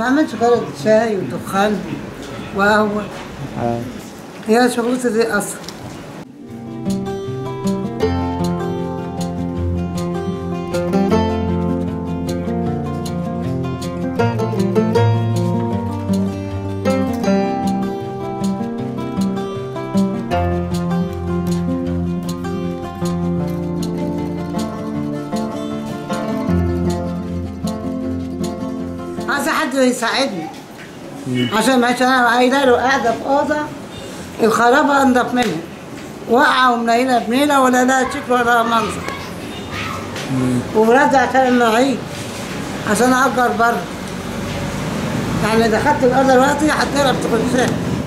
بعمل شوكولاتة شاي ودخان وقهوة اه هي شغلتي دي أصلا عايزة حد يساعدني عشان ما انا قايله له قاعده في اوضه الخرابه انضف منها واقعه ومنيله بنيله ولا لها شكل ولا لها منظر وولادي عشان المواعيد عشان اجر بره يعني دخلت الاوضه دلوقتي هتلاقيها بتخشها